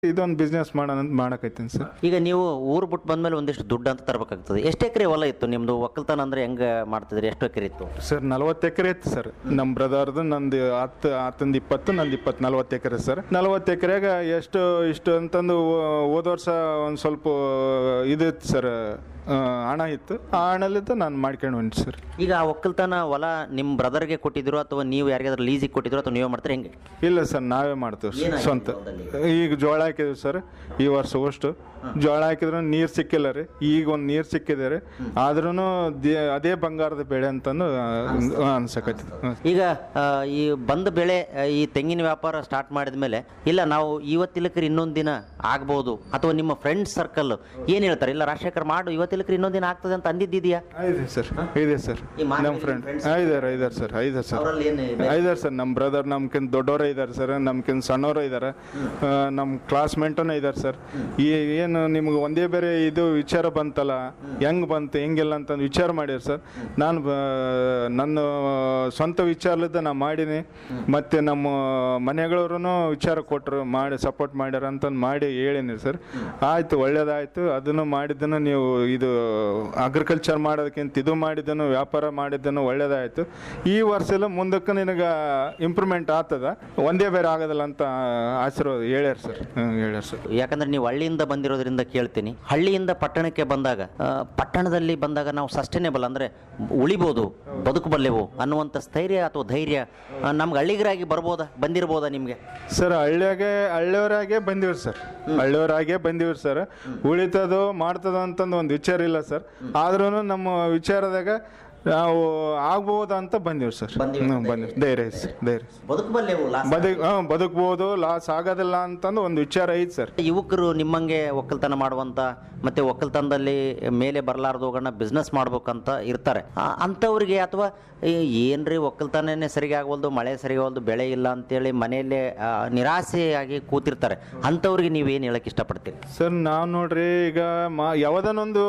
ಇದೊಂದು ಬಿಸ್ನೆಸ್ ಮಾಡೋಣ ಅಂತ ಮಾಡಕೈತೀನಿ ಸರ್ ಈಗ ನೀವು ಊರು ಬಿಟ್ಟು ಬಂದ್ಮೇಲೆ ಒಂದಿಷ್ಟು ದುಡ್ಡು ಅಂತ ತರಬೇಕಾಗ್ತದೆ ಎಷ್ಟು ಎಕರೆ ಹೊಲ ಇತ್ತು ನಿಮ್ಮದು ಒಕ್ಕಲ್ತನ ಅಂದ್ರೆ ಹೆಂಗೆ ಮಾಡ್ತಿದ್ರಿ ಎಷ್ಟು ಎಕರೆ ಇತ್ತು ಸರ್ ನಲವತ್ತು ಎಕರೆ ಇತ್ತು ಸರ್ ನಮ್ಮ ಬ್ರದರ್ದು ನಂದು ಹತ್ತು ಹತ್ತೊಂದು ಇಪ್ಪತ್ತು ನಂದು ಇಪ್ಪತ್ತು ನಲ್ವತ್ತು ಎಕರೆ ಸರ್ ನಲ್ವತ್ತು ಎಕರೆಗೆ ಎಷ್ಟು ಇಷ್ಟು ಅಂತಂದು ಹೋ- ಹೋದ ವರ್ಷ ಒಂದು ಸ್ವಲ್ಪ ಇದಿತ್ತು ಸರ್ ಆ, ಹಣ ಇತ್ತು ಆ ಹಣಲಿದ್ದು ನಾನು ಮಾಡ್ಕೊಂಡು ಹೊಂಟಿ ಸರ್ ಈಗ ಆ ಒಕ್ಕಲ್ತನ ಹೊಲ ನಿಮ್ಮ ಬ್ರದರ್ಗೆ ಕೊಟ್ಟಿದ್ರು ಅಥವಾ ನೀವು ಯಾರಿಗಾದ್ರೂ ಲೀಸಿಗೆ ಕೊಟ್ಟಿದ್ರು ಅಥವಾ ನೀವೇ ಮಾಡ್ತಾರೆ ಹೆಂಗೆ ಇಲ್ಲ ಸರ್ ನಾವೇ ಮಾಡ್ತೇವೆ ಸರ್ ಏನಾಗಿದೆ ಸ್ವಂತ ಈಗ ಜೋಳ ಹಾಕಿದ್ವಿ ಸರ್ ಈ ವರ್ಷ ಅಷ್ಟು ಜೋಳ ಹಾಕಿದ್ರೆ ನೀರು ಸಿಕ್ಕಿಲ್ಲ ರೀ ಈಗ ಒಂದು ನೀರು ಸಿಕ್ಕಿದೆ ರೀ ಆದ್ರೂ ಅದೇ ಬಂಗಾರದ ಬೆಳೆ ಅಂತಂದು ಅನ್ಸಕೈತಿ ಈಗ ಆ, ಈ ಬಂದ ಬೆಳೆ ಆ, ಈ ತೆಂಗಿನ ವ್ಯಾಪಾರ ಸ್ಟಾರ್ಟ್ ಮಾಡಿದ ಮೇಲೆ ಇಲ್ಲ ನಾವು ಇವತ್ತಿಲಕ್ರಿ ಇನ್ನೊಂದು ದಿನ ಆಗ್ಬೋದು ಅಥವಾ ನಿಮ್ಮ ಫ್ರೆಂಡ್ ಸರ್ಕಲ್ ಏನು ಹೇಳ್ತಾರೆ ಇಲ್ಲ ರಾಜಶೇಖರ್ ಮಾಡು ಇವತ್ತಿಲಕ್ರಿ ಇನ್ನೊಂದು ದಿನ ಆಗ್ತದೆ ಅಂತ ಅಂದಿದ್ದಿದೆಯಾ ಇದೆ ಸರ್ ಇದೆ ಸರ್ ಈ ಮಾನವೀಯ ನಮ್ಮ ಫ್ರೆಂಡ್ friends? ಇದಾರೆ ಇದಾರೆ ಸರ್ ಐದಾರೆ ಸರ್ ಅವರಲ್ಲಿ ಏನು ಐದಾರೆ ಸರ್ ನಮ್ಮ ಬ್ರದರ್ ನಮ್ಕಿಂತ ದೊಡ್ಡವರೇ ಇದ್ದಾರೆ ಸರ್ ನಮ್ಕಿಂತ ಸಣ್ಣವರೇ ಇದ್ದಾರೆ ನಮ್ಮ ಕ್ಲಾಸ್ಮೇಟನೇ ಇದ್ದಾರೆ ಸರ್ ಈ ಏನು ನಿಮ್ಗೆ ಒಂದೇ ಬೇರೆ ಇದು ವಿಚಾರ ಬಂತಲ್ಲ ಹೆಂಗ್ ಬಂತು ಹೆಂಗಿಲ್ಲ ಅಂತ ವಿಚಾರ ಮಾಡ್ಯಾರ ಸರ್ ನಾನು ಬ- ನನ್ನ ಸ್ವಂತ ವಿಚಾರಲಿದ್ದ ನಾ ಮಾಡೀನಿ ಮತ್ತು ನಮ್ಮ ಮನೆಗಳವ್ರು ವಿಚಾರ ಕೊಟ್ಟರು ಮಾಡಿ ಸಪೋರ್ಟ್ ಮಾಡ್ಯಾರ ಅಂತಂದು ಮಾಡಿ ಹೇಳೀನಿ ಸರ್ ಆಯಿತು ಒಳ್ಳೇದಾಯಿತು ಅದನ್ನು ಮಾಡಿದ್ದನ್ನು ನೀವು ಇದು ಅಗ್ರಿಕಲ್ಚರ್ ಮಾಡೋದಕ್ಕಿಂತ ಇದು ಮಾಡಿದ್ದನ್ನು ವ್ಯಾಪಾರ ಮಾಡಿದ್ದನ್ನು ಒಳ್ಳೇದಾಯಿತು ಈ ವರ್ಷ ಎಲ್ಲ ಮುಂದಕ್ಕೆ ನಿನಗೆ ಇಂಪ್ರೂವ್ಮೆಂಟ್ ಆಗ್ತದ ಒಂದೇ ಬೇರೆ ಆಗೋದಿಲ್ಲ ಅಂತ ಆಶೀರ್ವಾದ ಹೇಳ್ಯಾರ ಸರ್ ಹ್ಮ್, ಹೇಳ್ಯಾರ ಸರ್ ಯಾಕಂದ್ರೆ ನೀವು ಹಳ್ಳಿಯಿಂದ ಬಂದಿರೋದ್ರಿಂದ ಕೇಳ್ತೀನಿ ಹಳ್ಳಿಯಿಂದ ಪಟ್ಟಣಕ್ಕೆ ಬಂದಾಗ ಆ, ಪಟ್ಟಣದಲ್ಲಿ ಬಂದಾಗ ನಾವು ಸಸ್ಟೈನೇಬಲ್ ಅಂದ್ರೆ ಉಳಿಬೋದು ಬದುಕಬಲ್ಲೆವು ಅನ್ನುವಂಥ ಸ್ಥೈರ್ಯ ಅಥವಾ ಧೈರ್ಯ ಆ, ನಮ್ಗೆ ಹಳ್ಳಿಗರಾಗಿ ಬರ್ಬೋದಾ ಬಂದಿರ್ಬೋದಾ ನಿಮಗೆ ಸರ್ ಹಳ್ಳಿಯಾಗೆ ಹಳ್ಳಿಯವರಾಗೆ ಬಂದಿವ್ರಿ ಸರ್ ಹಳ್ಳಿಯವರಾಗೆ ಬಂದಿವ್ರಿ ಸರ್ ಉಳಿತದೋ ಮಾಡ್ತದೋ ಅಂತಂದು ಒಂದು ವಿಚಾರ ಇಲ್ಲ ಸರ್ ಆದ್ರೂ ನಮ್ಮ ವಿಚಾರದಾಗ ನಾವು ಆಗ್ಬೋದು ಅಂತ ಬಂದಿವ್ರಿ ಸರ್ ಬಂದಿವಿ, ಹ್ಮ್, ಬಂದಿವಿ ಧೈರ್ಯ ಐತೆ ಸರ್ ಧೈರ್ಯ ಬದುಕಬಲ್ಲೆವು ಬದುಕ್ ಹಾಂ ಬದುಕ್ಬೋದು ಲಾಸ್ ಆಗೋದಿಲ್ಲ ಅಂತಂದು ಒಂದು ವಿಚಾರ ಐತೆ ಸರ್ ಯುವಕರು ನಿಮ್ಮಂಗೆ ಒಕ್ಕಲ್ತನ ಮಾಡುವಂತ ಮತ್ತೆ ಒಕ್ಕಲ್ತನದಲ್ಲಿ ಮೇಲೆ ಬರಲಾರ್ದೋಗಣ್ಣ ಬಿಸ್ನೆಸ್ ಮಾಡ್ಬೇಕಂತ ಇರ್ತಾರೆ ಆ, ಅಂಥವ್ರಿಗೆ ಅಥವಾ ಏ- ಏನ್ರಿ ಒಕ್ಕಲ್ತನನೇ ಸರಿಗೆ ಆಗವಲ್ದು ಮಳೆ ಸರಿಗೆ ಆಗವಲ್ದು ಬೆಳೆ ಇಲ್ಲ ಅಂತೇಳಿ ಮನೆಯಲ್ಲೇ ಆ, ನಿರಾಸೆಯಾಗಿ ಕೂತಿರ್ತಾರೆ ಅಂಥವ್ರಿಗೆ ನೀವೇನು ಹೇಳಕ್ ಇಷ್ಟಪಡ್ತೀರಿ ಸರ್ ನಾವು ನೋಡ್ರಿ ಈಗ ಮಾ ಯಾವುದನ್ನೊಂದು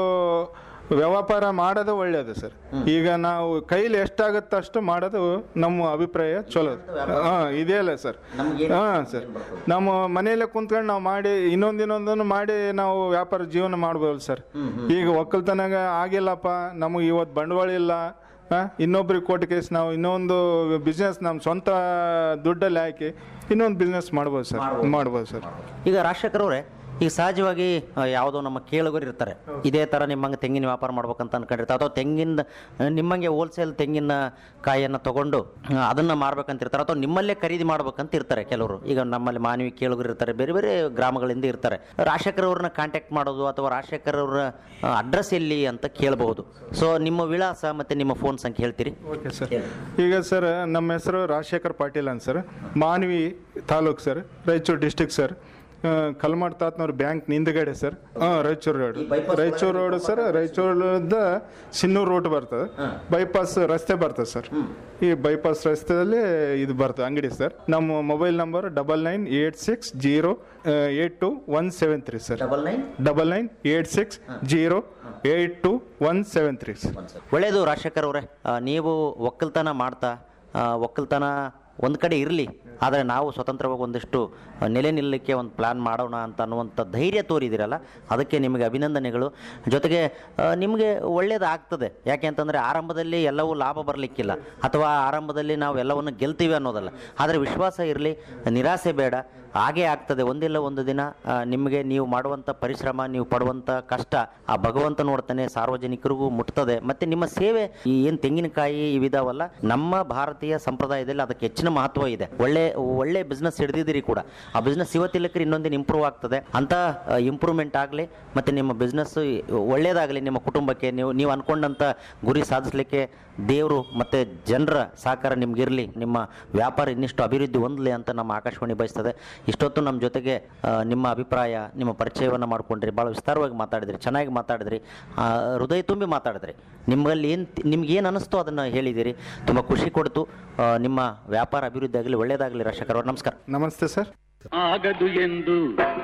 ವ್ಯಾಪಾರ ಮಾಡೋದು ಒಳ್ಳೆಯದು ಸರ್ ಈಗ ನಾವು ಕೈಲಿ ಎಷ್ಟಾಗುತ್ತೆ ಅಷ್ಟು ಮಾಡೋದು ನಮ್ಮ ಅಭಿಪ್ರಾಯ ಚಲೋ ಹಾಂ ಇದೇ ಅಲ್ಲ ಸರ್ ಹಾಂ ಸರ್ ನಮ್ಮ ಮನೆಯಲ್ಲೇ ಕುಂತ್ಕೊಂಡು ನಾವು ಮಾಡಿ ಇನ್ನೊಂದು ಇನ್ನೊಂದನ್ನು ಮಾಡಿ ನಾವು ವ್ಯಾಪಾರ ಜೀವನ ಮಾಡ್ಬೋದು ಸರ್ ಈಗ ಒಕ್ಕಲ್ತನಾಗ ಆಗಿಲ್ಲಪ್ಪ ನಮಗೆ ಇವತ್ತು ಬಂಡವಾಳ ಇಲ್ಲ ಆ, ಇನ್ನೊಬ್ರಿಗೆ ಕೊಟ್ಟು ಕೇಸ್ ನಾವು ಇನ್ನೊಂದು ಬಿಸ್ನೆಸ್ ನಮ್ಮ ಸ್ವಂತ ದುಡ್ಡಲ್ಲಿ ಹಾಕಿ ಇನ್ನೊಂದು ಬಿಸ್ನೆಸ್ ಮಾಡ್ಬೋದು ಸರ್ ಮಾಡ್ಬೋದು ಸರ್ ಈಗ ರಾಜಶೇಖರ್ ಅವರೇ ಈಗ ಸಹಜವಾಗಿ ಆ, ಯಾವುದೋ ನಮ್ಮ ಕೇಳುಗರು ಇರ್ತಾರೆ ಇದೇ ಥರ ನಿಮ್ಮಂಗೆ ತೆಂಗಿನ ವ್ಯಾಪಾರ ಮಾಡ್ಬೇಕಂತ ಅನ್ಕೊಂಡಿರ್ತಾರೆ ಅಥವಾ ತೆಂಗಿನ ನಿಮ್ಮಂಗೆ ಹೋಲ್ಸೇಲ್ ತೆಂಗಿನ ಕಾಯಿಯನ್ನು ತಗೊಂಡು ಆ, ಅದನ್ನ ಮಾರ್ಬೇಕಂತ ಇರ್ತಾರೆ ಅಥವಾ ನಿಮ್ಮಲ್ಲೇ ಖರೀದಿ ಮಾಡ್ಬೇಕಂತ ಇರ್ತಾರೆ ಕೆಲವರು ಈಗ ನಮ್ಮಲ್ಲಿ ಮಾನವಿ ಕೇಳುಗರು ಇರ್ತಾರೆ ಬೇರೆ ಬೇರೆ ಗ್ರಾಮಗಳಿಂದ ಇರ್ತಾರೆ ರಾಜಶೇಖರ್ ಅವ್ರನ್ನ ಕಾಂಟ್ಯಾಕ್ಟ್ ಮಾಡೋದು ಅಥವಾ ರಾಜಶೇಖರ್ ಅವರ ಅಡ್ರೆಸ್ ಎಲ್ಲಿ ಅಂತ ಕೇಳಬಹುದು ಸೊ ನಿಮ್ಮ ವಿಳಾಸ ಮತ್ತೆ ನಿಮ್ಮ ಫೋನ್ ಸಂಖ್ಯೆ ಹೇಳ್ತೀರಿ ಓಕೆ ಸರ್ ಈಗ ಸರ್ ನಮ್ಮ ಹೆಸರು ರಾಜಶೇಖರ್ ಪಾಟೀಲ್ ಅಂತ sir Manvi taluk sir Raichur district sir ಆ, ಕಲ್ಮಾಡ್ ತಾತ್ನವ್ರ ಬ್ಯಾಂಕ್ ಹಿಂದ್ಗಡೆ ಸರ್ ಹಾಂ Raichur road Raichur road sir ರಾಯಚೂರಿಂದ ಸಿನ್ನೂರು ರೋಡ್ ಬರ್ತದೆ ಬೈಪಾಸ್ ರಸ್ತೆ ಬರ್ತದೆ ಸರ್ ಈ ಬೈಪಾಸ್ ರಸ್ತೆಯಲ್ಲಿ ಇದು ಬರ್ತದೆ ಅಂಗಡಿ ಸರ್ ನಮ್ಮ mobile number double nine eight six zero eight two one seven three sir double nine double nine eight six zero eight two one seven three sir ಒಳ್ಳೆಯದು ರಾಜಶೇಖರ್ ಅವರೇ ಆ, ನೀವು ಒಕ್ಕಲ್ತನ ಮಾಡ್ತಾ ಆ, ಒಕ್ಕಲ್ತನ ಒಂದು ಕಡೆ ಇರಲಿ ಆದರೆ ನಾವು ಸ್ವತಂತ್ರವಾಗಿ ಒಂದಿಷ್ಟು ಆ, ನೆಲೆ ನಿಲ್ಲಕ್ಕೆ ಒಂದು ಪ್ಲ್ಯಾನ್ ಮಾಡೋಣ ಅಂತ ಅನ್ನುವಂಥ ಧೈರ್ಯ ತೋರಿದಿರಲ್ಲ ಅದಕ್ಕೆ ನಿಮಗೆ ಅಭಿನಂದನೆಗಳು ಜೊತೆಗೆ ಆ, ನಿಮಗೆ ಒಳ್ಳೆಯದಾಗ್ತದೆ ಯಾಕೆ ಅಂತಂದರೆ ಆರಂಭದಲ್ಲಿ ಎಲ್ಲವೂ ಲಾಭ ಬರಲಿಕ್ಕಿಲ್ಲ ಅಥವಾ ಆರಂಭದಲ್ಲಿ ನಾವು ಎಲ್ಲವನ್ನು ಗೆಲ್ತೀವಿ ಅನ್ನೋದಲ್ಲ ಆದರೆ ವಿಶ್ವಾಸ ಇರಲಿ ನಿರಾಸೆ ಬೇಡ ಹಾಗೇ ಆಗ್ತದೆ ಒಂದಿಲ್ಲ ಒಂದು ದಿನ ಆ, ನಿಮಗೆ ನೀವು ಮಾಡುವಂಥ ಪರಿಶ್ರಮ ನೀವು ಪಡುವಂಥ ಕಷ್ಟ ಆ ಭಗವಂತ ನೋಡ್ತಾನೆ ಸಾರ್ವಜನಿಕರಿಗೂ ಮುಟ್ತದೆ ಮತ್ತೆ ನಿಮ್ಮ ಸೇವೆ ಈ ಏನು ತೆಂಗಿನಕಾಯಿ ಇವಿದಾವಲ್ಲ ನಮ್ಮ ಭಾರತೀಯ ಸಂಪ್ರದಾಯದಲ್ಲಿ ಅದಕ್ಕೆ ಹೆಚ್ಚಿನ ಮಹತ್ವ ಇದೆ ಒಳ್ಳೆ ಒಳ್ಳೆ ಬಿಸ್ನೆಸ್ ಹಿಡಿದಿದ್ದೀರಿ ಕೂಡ ಆ ಬಿಸ್ನೆಸ್ ಇವತ್ತಿಲ್ಲಕ್ರಿ ಇನ್ನೊಂದಿನ ಇಂಪ್ರೂವ್ ಆಗ್ತದೆ ಅಂತ ಇಂಪ್ರೂವ್ಮೆಂಟ್ ಆಗಲಿ ಮತ್ತೆ ನಿಮ್ಮ ಬಿಸ್ನೆಸ್ ಒಳ್ಳೇದಾಗಲಿ ನಿಮ್ಮ ಕುಟುಂಬಕ್ಕೆ ನೀವು ನೀವು ಅನ್ಕೊಂಡಂಥ ಗುರಿ ಸಾಧಿಸಲಿಕ್ಕೆ ದೇವರು ಮತ್ತೆ ಜನರ ಸಹಕಾರ ನಿಮ್ಗಿರಲಿ ನಿಮ್ಮ ವ್ಯಾಪಾರ ಇನ್ನಿಷ್ಟು ಅಭಿವೃದ್ಧಿ ಹೊಂದಲಿ ಅಂತ ನಮ್ಮ ಆಕಾಶವಾಣಿ ಬಯಸ್ತದೆ ಇಷ್ಟೊತ್ತು ನಮ್ಮ ಜೊತೆಗೆ ಆ, ನಿಮ್ಮ ಅಭಿಪ್ರಾಯ ನಿಮ್ಮ ಪರಿಚಯವನ್ನು ಮಾಡ್ಕೊಂಡ್ರಿ ಭಾಳ ವಿಸ್ತಾರವಾಗಿ ಮಾತಾಡಿದ್ರಿ ಚೆನ್ನಾಗಿ ಮಾತಾಡಿದ್ರಿ ಆ, ಹೃದಯ ತುಂಬಿ ಮಾತಾಡಿದ್ರಿ ನಿಮ್ಮಲ್ಲಿ ಏನು ನಿಮ್ಗೆ ಏನು ಅನಿಸ್ತೋ ಅದನ್ನು ಹೇಳಿದಿರಿ ತುಂಬ ಖುಷಿ ಕೊಡ್ತು ಆ, ನಿಮ್ಮ ವ್ಯಾಪಾರ ಅಭಿವೃದ್ಧಿ ಆಗಲಿ ಒಳ್ಳೇದಾಗಲಿ ರಾಜಶೇಖರ್ ಅವ್ರು ನಮಸ್ಕಾರ ನಮಸ್ತೆ ಸರ್ ಆಗದು ಎಂದು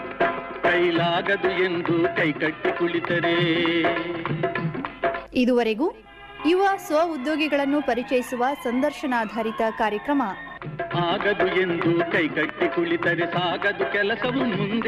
ಕೈಲಾಗದು ಎಂದು ಕೈಕಟ್ಟಿ ಕುಳಿತರೆ ಇದುವರೆಗೂ ಯುವ ಸ್ವ ಉದ್ಯೋಗಿಗಳನ್ನು ಪರಿಚಯಿಸುವ ಸಂದರ್ಶನಾಧಾರಿತ ಕಾರ್ಯಕ್ರಮ ಆಗದು ಎಂದು ಕೈಕಟ್ಟಿ ಕುಳಿತರೆ ಸಾಗದು ಕೆಲಸವು ಮುಂದೆ